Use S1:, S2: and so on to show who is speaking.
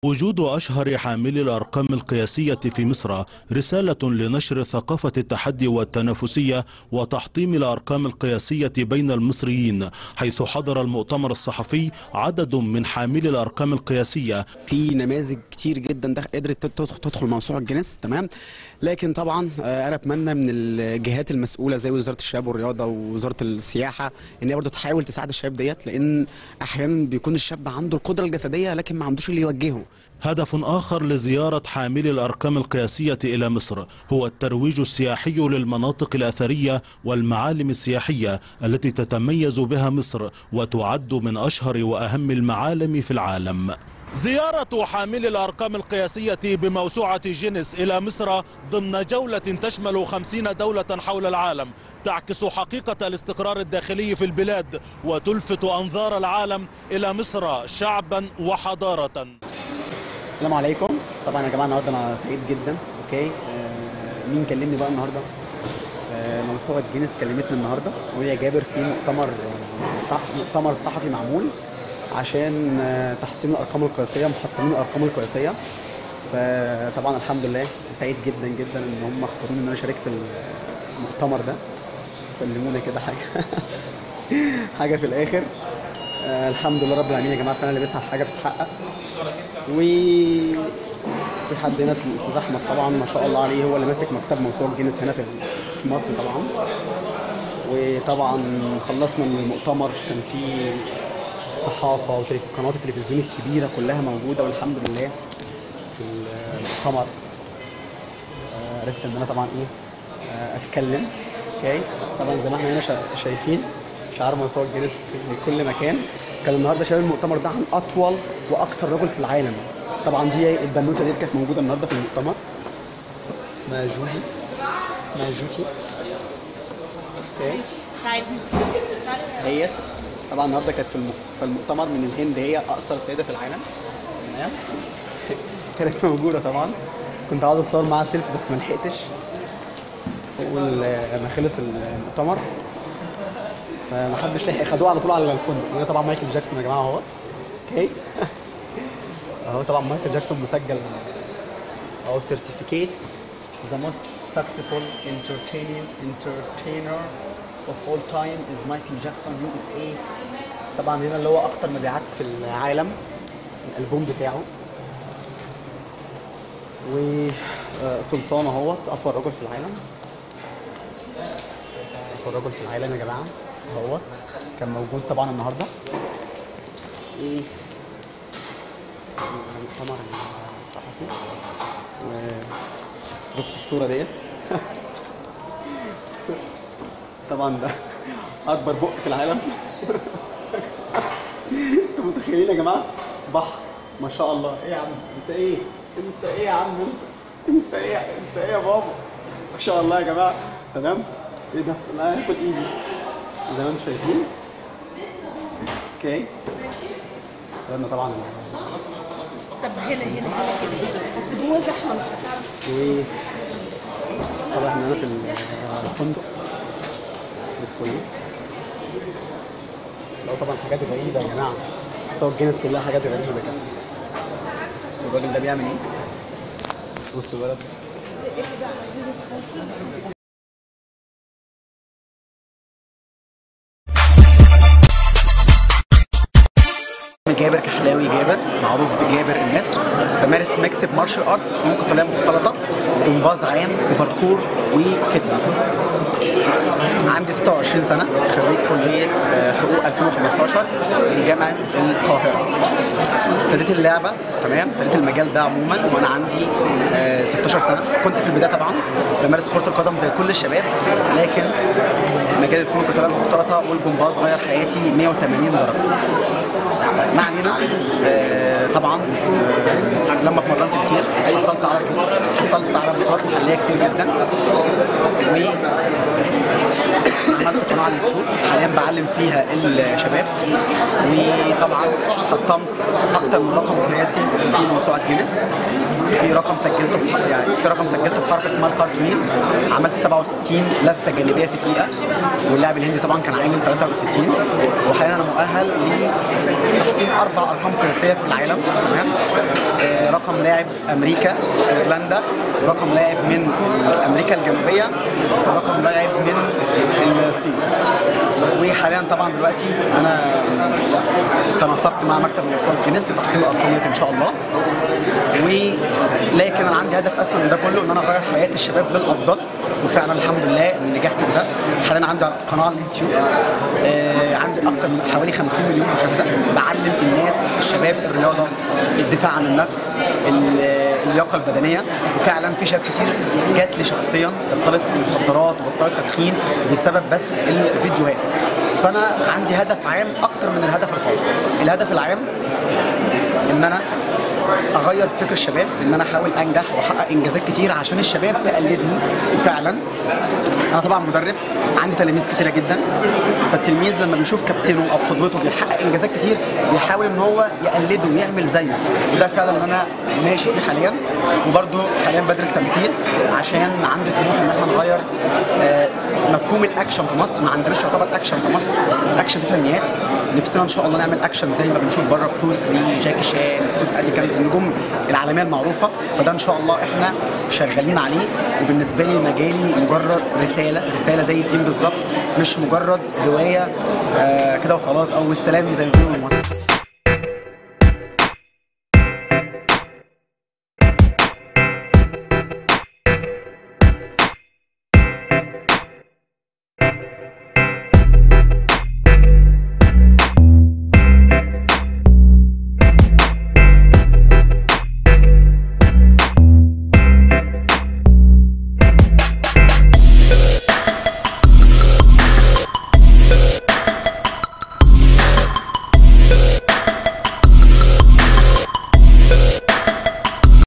S1: وجود أشهر حاملي الأرقام القياسية في مصر رسالة لنشر ثقافة التحدي والتنافسية وتحطيم الأرقام القياسية بين المصريين حيث حضر المؤتمر الصحفي عدد من حاملي الأرقام القياسية
S2: في نماذج كتير جدا دخ- قدرت تدخل- تدخل موسوعه جينيس تمام لكن طبعا آه، انا اتمنى من الجهات المسؤوله زي وزاره الشباب والرياضه ووزاره السياحه ان هي برضه تحاول تساعد الشباب ديت لان احيانا بيكون الشاب عنده القدره الجسديه لكن ما عندوش اللي يوجهه
S1: هدف آخر لزيارة حاملي الأرقام القياسية إلى مصر هو الترويج السياحي للمناطق الأثرية والمعالم السياحية التي تتميز بها مصر وتعد من أشهر وأهم المعالم في العالم زيارة حاملي الأرقام القياسية بموسوعة جينيس إلى مصر ضمن جولة تشمل خمسين دولة حول العالم تعكس حقيقة الاستقرار الداخلي في البلاد وتلفت أنظار العالم إلى مصر شعبا وحضارة
S2: السلام عليكم طبعا يا جماعه النهارده انا سعيد جدا اوكي آه مين كلمني بقى النهارده آه موسوعه جينيس كلمتني النهارده وهي يا جابر في مؤتمر آه، صح مؤتمر صحفي معمول عشان آه تحطيم الارقام القياسيه محطمين الارقام القياسيه فطبعا الحمد لله سعيد جدا جدا ان هم اختاروني ان انا اشارك في المؤتمر ده سلمونا كده حاجه حاجه في الاخر آه الحمد لله رب العالمين يا جماعه فعلا اللي بيسعى في حاجه بتتحقق و في حد هنا اسمه استاذ احمد طبعا ما شاء الله عليه هو اللي ماسك مكتب موسوعه جينيس هنا في في مصر طبعا وطبعا خلصنا من المؤتمر كان في صحافه وقنوات التلفزيون الكبيره كلها موجوده والحمد لله في المؤتمر آه، عرفت ان انا طبعا ايه آه، اتكلم اوكي طبعا زي ما احنا هنا شا- شايفين شعار موسوعه جينيس في كل مكان كان النهارده شباب المؤتمر ده عن اطول واقصر رجل في العالم طبعا دي البنوته دي كانت موجوده النهارده في المؤتمر اسمها جودي اسمها جوتي اوكي هي طبعا النهارده كانت في الم- في المؤتمر من الهند هي اقصر سيده في العالم تمام كانت موجوده طبعا كنت عاوز اتصور معاها سيلفي بس ما لحقتش اول ما خلص المؤتمر فمحدش لحق خدوه على طول على الفندق وهي طبعا مايكل جاكسون يا جماعه اهوت اوكي اهو طبعا مايكل جاكسون مسجل اهو سيرتيفيكيت ذا موست successful entertaining entertainer of all time is Michael Jackson USA طبعا هنا اللي هو اكتر مبيعات في العالم الالبوم بتاعه وسلطان اهوت اطول رجل في العالم اطول رجل في العالم يا جماعه اهوت كان موجود طبعا النهارده و المؤتمر الصحفي وبص الصوره ديت طبعا ده اكبر بق في العالم انتوا متخيلين يا جماعه بحر ما شاء الله ايه يا عم انت ايه انت ايه يا عم انت انت ايه انت ايه يا بابا ما شاء الله يا جماعه تمام ايه ده انا هاكل ايدي زي ما انتم شايفين اوكي قلنا طبعا
S3: طب هنا هنا هنا كده هنا بس جوه زحمه مش هتعرف
S2: و طبعا احنا هنا في الفندق اسمه ايه؟ لو طبعا حاجات غريبة يا جماعة صور جينيس كلها حاجات غريبة كده بس الراجل ده بيعمل ايه؟ بصوا الولد جابر كحلاوي جابر معروف بجابر النسر بمارس ميكس مارشال ارتس فنون قتاليه مختلطه جمباز عام وباركور وفتنس عندي 26 سنه خريج كليه آه، حقوق 2015 من جامعه القاهره ابتديت اللعبه تمام ابتديت المجال ده عموما وانا عندي آه، 16 سنه كنت في البدايه طبعا بمارس كره القدم زي كل الشباب لكن مجال الفنون القتاليه المختلطه والجمباز غير حياتي 180 درجه ما علينا آه، طبعا آه، لما اتمرنت كتير حصلت على حصلت على بطولات محليه كتير جدا عملت قناه على اليوتيوب حاليا بعلم فيها الشباب وطبعا حطمت اكتر من رقم قياسي في موسوعه جينيس في رقم سجلته في يعني في رقم سجلته في حركه اسمها الكارتوين عملت 67 لفه جانبيه في دقيقه واللاعب الهندي طبعا كان عامل 63 وحاليا انا مؤهل لتحطيم اربع ارقام قياسيه في العالم تمام آه، رقم لاعب امريكا ايرلندا ورقم لاعب من امريكا الجنوبيه ورقم لاعب من الصين وحاليا طبعا دلوقتي انا تناسقت مع مكتب موسوعه جينيس لتحطيم الارقام ديت ان شاء الله ولكن انا عندي هدف اسمى من ده كله ان انا اغير حياه الشباب للافضل وفعلا الحمد لله نجحت في ده حاليا عندي قناه على اليوتيوب آه عندي اكتر من حوالي 50 مليون مشاهده بعلم الناس الشباب الرياضه الدفاع عن النفس ال- اللياقه البدنيه وفعلا في شباب كتير جات لي شخصيا بطلت مخدرات وبطلت تدخين بسبب بس الفيديوهات فانا عندي هدف عام اكتر من الهدف الخاص الهدف العام ان انا اغير فكر الشباب ان انا احاول انجح واحقق انجازات كتير عشان الشباب تقلدني وفعلا انا طبعا مدرب عندي تلاميذ كتيره جدا فالتلميذ لما بيشوف كابتنه او قدوته بيحقق انجازات كتير بيحاول ان هو يقلده ويعمل زيه وده فعلا اللي انا ماشي فيه حاليا وبرده حاليا بدرس تمثيل عشان عندي طموح ان احنا نغير آه، مفهوم الاكشن في مصر ما عندناش يعتبر اكشن في مصر الاكشن في فنيات نفسنا ان شاء الله نعمل اكشن زي ما بنشوف بره بروس لي جاكي شان سكوت اديكنز النجوم العالميه المعروفه فده ان شاء الله احنا شغالين عليه وبالنسبه لي مجالي مجرد رساله رساله زي الدين بالظبط مش مجرد هوايه آه كده وخلاص او السلام زي ما بيقولوا المصري